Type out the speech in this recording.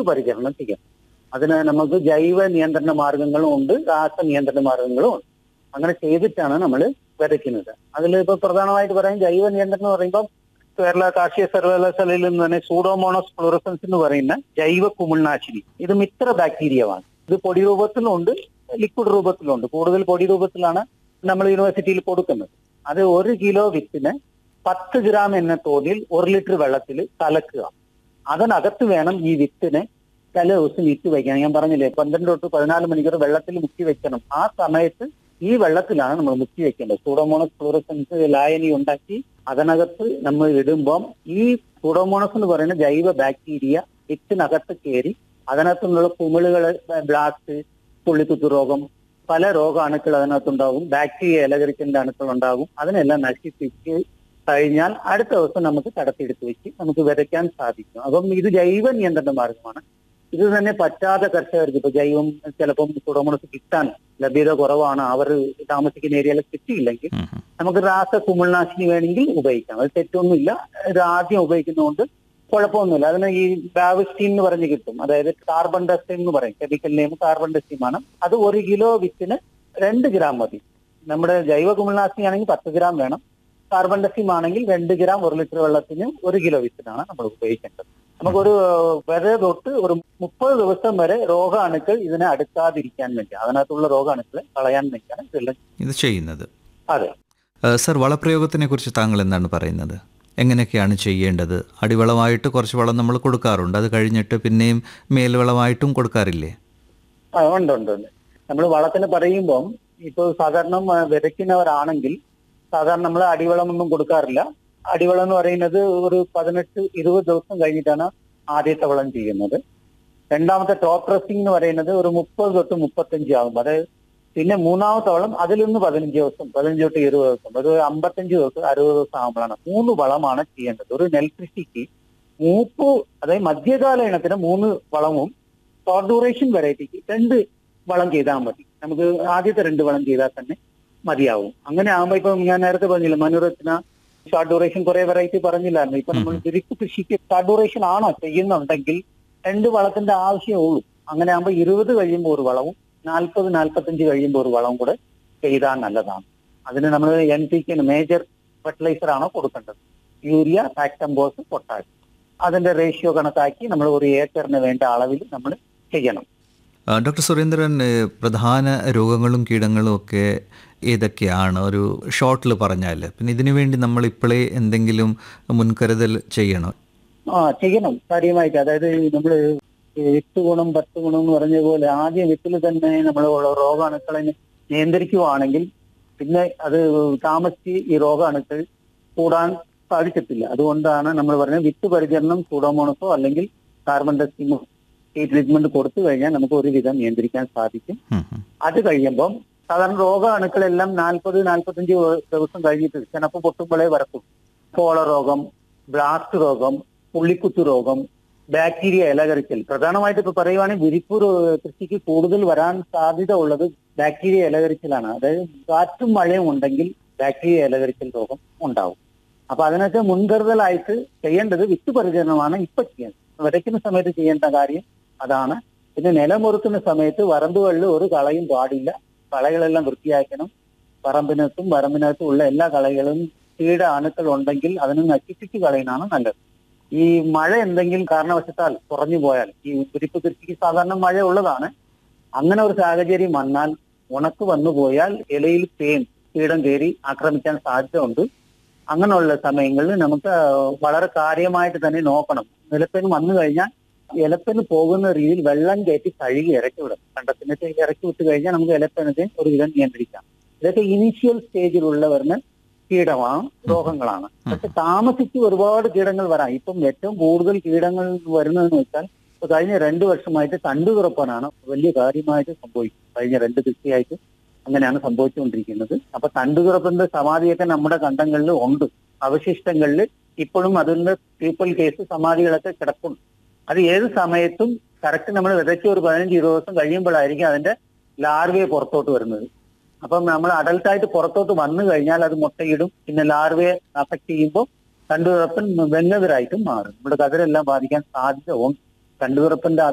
വിത്ത് പരിചരണം ചെയ്യണം അതിന് നമുക്ക് ജൈവ നിയന്ത്രണ മാർഗങ്ങളും ഉണ്ട് രാസ നിയന്ത്രണ മാർഗങ്ങളും ഉണ്ട് അങ്ങനെ ചെയ്തിട്ടാണ് നമ്മൾ വിതയ്ക്കുന്നത് അതിൽ ഇപ്പൊ പ്രധാനമായിട്ട് പറയാൻ ജൈവ നിയന്ത്രണം എന്ന് പറയുമ്പോൾ കേരള കാർഷിക സർവകലാശാലയിൽ നിന്ന് തന്നെ സൂഡോമോണോസ് ഫ്ലോറസൻസ് എന്ന് പറയുന്ന ജൈവ കുമിൾനാശിനി ഇത് മിത്ര ബാക്ടീരിയമാണ് ഇത് പൊടി രൂപത്തിലുണ്ട് ലിക്വിഡ് രൂപത്തിലുണ്ട് കൂടുതൽ പൊടി രൂപത്തിലാണ് നമ്മൾ യൂണിവേഴ്സിറ്റിയിൽ കൊടുക്കുന്നത് അത് ഒരു കിലോ വിത്തിന് പത്ത് ഗ്രാം എന്ന തോതിൽ ഒരു ലിറ്റർ വെള്ളത്തിൽ കലക്കുക അതിനകത്ത് വേണം ഈ വിത്തിനെ ചില ദിവസം ഇട്ട് വയ്ക്കണം ഞാൻ പറഞ്ഞില്ലേ പന്ത്രണ്ട് തൊട്ട് പതിനാല് മണിക്കൂർ വെള്ളത്തിൽ മുക്കി വെക്കണം ആ സമയത്ത് ഈ വെള്ളത്തിലാണ് നമ്മൾ മുക്കി വെക്കേണ്ടത് സൂഡോമോണസ് ഫ്ലൂറസൻസ് ലായനി ഉണ്ടാക്കി അതിനകത്ത് നമ്മൾ ഇടുമ്പം ഈ സൂഡോമോണസ് എന്ന് പറയുന്ന ജൈവ ബാക്ടീരിയ വിത്തിനകത്ത് കയറി അതിനകത്ത് നിന്നുള്ള കുമിളുകൾ ബ്ലാസ്റ്റ് പുള്ളിക്കുത്തു രോഗം പല രോഗാണുക്കൾ അതിനകത്തുണ്ടാകും ബാക്ടീരിയ ഇലകരിക്കലിന്റെ അണുക്കൾ ഉണ്ടാകും അതിനെല്ലാം നശിപ്പിച്ച് കഴിഞ്ഞാൽ അടുത്ത ദിവസം നമുക്ക് കടത്തിയെടുത്ത് വെച്ച് നമുക്ക് വിതയ്ക്കാൻ സാധിക്കും അപ്പം ഇത് ജൈവ നിയന്ത്രണ മാർഗമാണ് ഇത് തന്നെ പറ്റാത്ത കർഷകർക്ക് ഇപ്പൊ ജൈവം ചിലപ്പം കുടമുണസ് കിട്ടാൻ ലഭ്യത കുറവാണ് അവർ താമസിക്കുന്ന ഏരിയയിൽ കിട്ടിയില്ലെങ്കിൽ ഉം, ഉം. നമുക്ക് രാസ കുമിൾനാശിനി വേണമെങ്കിൽ ഉപയോഗിക്കാം അത് തെറ്റൊന്നുമില്ല ഇത് ആദ്യം ഉപയോഗിക്കുന്നതുകൊണ്ട് കുഴപ്പമൊന്നുമില്ല അതിന് ഈ ബാവിസ്റ്റീൻ എന്ന് പറഞ്ഞ് കിട്ടും അതായത് കാർബൺ ഡസ്റ്റീൻ എന്ന് പറയും കെമിക്കൽ നെയിം കാർബൺ ഡസ്റ്റീം ആണ് അത് ഒരു കിലോ വിത്തിന് രണ്ട് ഗ്രാം മതി നമ്മുടെ ജൈവ കുമിൾനാശിനി ആണെങ്കിൽ പത്ത് ഗ്രാം വേണം കാർബൺ ഡസ്റ്റീം ആണെങ്കിൽ രണ്ട് ഗ്രാം ഒരു ലിറ്റർ വെള്ളത്തിന് ഒരു കിലോ വിത്തിനാണ് നമ്മൾ ഉപയോഗിക്കേണ്ടത് നമുക്കൊരു വിത തൊട്ട് ഒരു മുപ്പത് ദിവസം വരെ രോഗാണുക്കൾ ഇതിനെ അടുക്കാതിരിക്കാൻ വേണ്ടി അതിനകത്തുള്ള രോഗാണുക്കളെ കളയാൻ വേണ്ടിയാണ് ഇതെല്ലാം ഇത് ചെയ്യുന്നത് അതെ ഏഹ് സർ വളപ്രയോഗത്തിനെ കുറിച്ച് താങ്കൾ എന്താണ് പറയുന്നത് എങ്ങനെയൊക്കെയാണ് ചെയ്യേണ്ടത് അടിവളമായിട്ട് കുറച്ച് വളം നമ്മൾ കൊടുക്കാറുണ്ട് അത് കഴിഞ്ഞിട്ട് പിന്നെയും മേൽവളമായിട്ടും കൊടുക്കാറില്ലേ ആ, ഉണ്ട് ഉണ്ട് ഉണ്ട് നമ്മൾ വളത്തിന് പറയുമ്പം ഇപ്പോൾ സാധാരണ ആ, വിതയ്ക്കുന്നവരാണെങ്കിൽ സാധാരണ നമ്മൾ അടിവളമൊന്നും കൊടുക്കാറില്ല അടിവളം എന്ന് പറയുന്നത് ഒരു പതിനെട്ട് ഇരുപത് ദിവസം കഴിഞ്ഞിട്ടാണ് ആദ്യത്തെ വളം ചെയ്യുന്നത് രണ്ടാമത്തെ ടോപ്പ് ഡ്രസ്സിംഗ് എന്ന് പറയുന്നത് ഒരു മുപ്പത് തൊട്ട് മുപ്പത്തഞ്ച് ആകും അതായത് പിന്നെ മൂന്നാമത്തെ വളം അതിൽ നിന്ന് പതിനഞ്ച് ദിവസം പതിനഞ്ച് തൊട്ട് ഇരുപത് ദിവസം ഒരു അമ്പത്തഞ്ച് ദിവസം അറുപത് ദിവസം ആകുമ്പോഴാണ് മൂന്ന് വളമാണ് ചെയ്യേണ്ടത് ഒരു നെൽകൃഷിക്ക് മൂപ്പ് അതായത് മധ്യകാല ഇനത്തിന് മൂന്ന് വളവും ഷോർട്ട് ഡ്യൂറേഷൻ വെറൈറ്റിക്ക് രണ്ട് വളം ചെയ്താൽ മതി നമുക്ക് ആദ്യത്തെ രണ്ട് വളം ചെയ്താൽ തന്നെ മതിയാവും അങ്ങനെ ആകുമ്പോൾ ഇപ്പൊ ഞാൻ നേരത്തെ പറഞ്ഞില്ല മനുരത്ന ഷോർട്ട് ഡ്യൂറേഷൻ കുറെ വെറൈറ്റി പറഞ്ഞില്ലായിരുന്നു ഇപ്പൊ നമ്മൾ വിരിപ്പ് കൃഷിക്ക് ഷോർട്ട് ഡ്യൂറേഷൻ ആണോ ചെയ്യുന്നുണ്ടെങ്കിൽ രണ്ട് വളത്തിന്റെ ആവശ്യമേ ഉള്ളൂ അങ്ങനെ ആകുമ്പോൾ ഇരുപത് കഴിയുമ്പോൾ ഒരു വളവും നാൽപ്പത് നാൽപ്പത്തഞ്ച് കഴിയുമ്പോൾ ഒരു വളവും കൂടെ ചെയ്താൽ നല്ലതാണ് അതിന് നമ്മൾ N P K major fertiliser ആണോ കൊടുക്കേണ്ടത് യൂരിയ ഫാക്ടംബോസ് പൊട്ടാഷ് അതിന്റെ റേഷ്യോ കണക്കാക്കി നമ്മൾ ഒരു ഏക്കറിന് വേണ്ട അളവിൽ നമ്മൾ ചെയ്യണം ആ, ഡോക്ടർ സുരേന്ദ്രൻ ഏഹ് പ്രധാന രോഗങ്ങളും കീടങ്ങളും ഒക്കെ ഏതൊക്കെയാണ് ഒരു ഷോർട്ടിൽ പറഞ്ഞാൽ പിന്നെ ഇതിനു വേണ്ടി നമ്മൾ ഇപ്പോഴേ എന്തെങ്കിലും മുൻകരുതൽ ചെയ്യണം ആ ചെയ്യണം കാര്യമായിട്ട് അതായത് നമ്മൾ എട്ട് ഗുണം പത്ത് ഗുണം എന്ന് പറഞ്ഞ പോലെ ആദ്യം വിത്തിൽ തന്നെ നമ്മൾ രോഗാണുക്കളെ നിയന്ത്രിക്കുവാണെങ്കിൽ പിന്നെ അത് താമസിച്ച് ഈ രോഗാണുക്കൾ കൂടാൻ സാധിക്കത്തില്ല അതുകൊണ്ടാണ് നമ്മൾ പറയുന്നത് വിത്ത് പരിചരണം സൂഡോമോണസോ അല്ലെങ്കിൽ കാർബൺ ഡസ്റ്റിങ്ങോ ഈ ട്രീറ്റ്മെന്റ് കൊടുത്തു കഴിഞ്ഞാൽ നമുക്ക് ഒരുവിധം നിയന്ത്രിക്കാൻ സാധിക്കും ഉം, ഉം. അത് കഴിയുമ്പം സാധാരണ രോഗാണുക്കളെല്ലാം നാൽപ്പത് നാൽപ്പത്തഞ്ച് ദിവസം കഴിഞ്ഞിട്ട് ചിലപ്പോൾ പൊട്ടുമ്പോഴേ വരക്കും കോള രോഗം ബ്ലാസ്റ്റ് രോഗം പുള്ളിക്കുത്തു രോഗം ബാക്ടീരിയ ഇലകരിക്കൽ പ്രധാനമായിട്ട് ഇപ്പൊ പറയുവാണെങ്കിൽ വിരിപ്പ് രോ- കൃഷിക്ക് കൂടുതൽ വരാൻ സാധ്യത ഉള്ളത് ബാക്ടീരിയ ഇലകരിക്കലാണ് അതായത് കാറ്റും മഴയും ഉണ്ടെങ്കിൽ ബാക്ടീരിയ ഇലകരിക്കൽ രോഗം ഉണ്ടാവും അപ്പൊ അതിനൊക്കെ മുൻകരുതലായിട്ട് ചെയ്യേണ്ടത് വിത്ത് പരിചരണമാണ് ഇപ്പൊ ചെയ്യുന്നത് വിതയ്ക്കുന്ന സമയത്ത് ചെയ്യേണ്ട കാര്യം അതാണ് പിന്നെ നിലമൊറുക്കുന്ന സമയത്ത് വരമ്പുകളിൽ ഒരു കളയും പാടില്ല കളകളെല്ലാം വൃത്തിയാക്കണം പറമ്പിനകത്തും വരമ്പിനകത്തും ഉള്ള എല്ലാ കളകളും കീട അണുക്കൾ ഉണ്ടെങ്കിൽ അതിനെ നശിപ്പിച്ച് കളയുന്നതാണ് നല്ലത് ഈ മഴ എന്തെങ്കിലും കാരണവശത്താൽ കുറഞ്ഞു പോയാൽ ഈ കുരിപ്പ് കൃഷിക്ക് സാധാരണ മഴ ഉള്ളതാണ് അങ്ങനെ ഒരു സാഹചര്യം വന്നാൽ ഉണക്ക് വന്നു പോയാൽ ഇലയിൽ തേൻ കീടം കയറി ആക്രമിക്കാൻ സാധ്യത ഉണ്ട് അങ്ങനെയുള്ള സമയങ്ങളിൽ നമുക്ക് വളരെ കാര്യമായിട്ട് തന്നെ നോക്കണം നിലപ്പന് വന്നു കഴിഞ്ഞാൽ ഇലപ്പന് പോകുന്ന രീതിയിൽ വെള്ളം കയറ്റി കഴുകി ഇറക്കി വിടും കണ്ടത്തിനൊക്കെ ഇറക്കി വിട്ട് കഴിഞ്ഞാൽ നമുക്ക് ഇലപ്പനത്തെ ഒരു വിധം നിയന്ത്രിക്കാം ഇതൊക്കെ ഇനീഷ്യൽ സ്റ്റേജിലുള്ള വരുന്ന കീടമാണ് രോഗങ്ങളാണ് പക്ഷെ താമസിച്ച് ഒരുപാട് കീടങ്ങൾ വരാം ഇപ്പം ഏറ്റവും കൂടുതൽ കീടങ്ങൾ വരുന്നതെന്ന് വെച്ചാൽ ഇപ്പൊ കഴിഞ്ഞ രണ്ടു വർഷമായിട്ട് തണ്ടുതുറപ്പാനാണ് വലിയ കാര്യമായിട്ട് സംഭവിക്കുന്നത് കഴിഞ്ഞ രണ്ട് കൃഷിയായിട്ട് അങ്ങനെയാണ് സംഭവിച്ചുകൊണ്ടിരിക്കുന്നത് അപ്പൊ തണ്ടുതുറപ്പിന്റെ സമാധിയൊക്കെ നമ്മുടെ കണ്ടങ്ങളിൽ ഉണ്ട് അവശിഷ്ടങ്ങളിൽ ഇപ്പോഴും അതിന്റെ പീപ്പിൾ കേസ് സമാധികളൊക്കെ കിടപ്പുണ്ട് അത് ഏത് സമയത്തും കറക്റ്റ് നമ്മൾ വിതച്ച ഒരു പതിനഞ്ച് ഇരുപത് ദിവസം കഴിയുമ്പോഴായിരിക്കും അതിന്റെ ലാർവയെ പുറത്തോട്ട് വരുന്നത് അപ്പം നമ്മൾ അഡൽട്ടായിട്ട് പുറത്തോട്ട് വന്നു കഴിഞ്ഞാൽ അത് മുട്ടയിടും പിന്നെ ലാർവയെ അഫക്ട് ചെയ്യുമ്പോൾ കണ്ടുതുറപ്പൻ വെങ്ങതിരായിട്ടും മാറും നമ്മുടെ കതിരെല്ലാം ബാധിക്കാൻ സാധ്യത ഉണ്ട് കണ്ടുതുറപ്പിന്റെ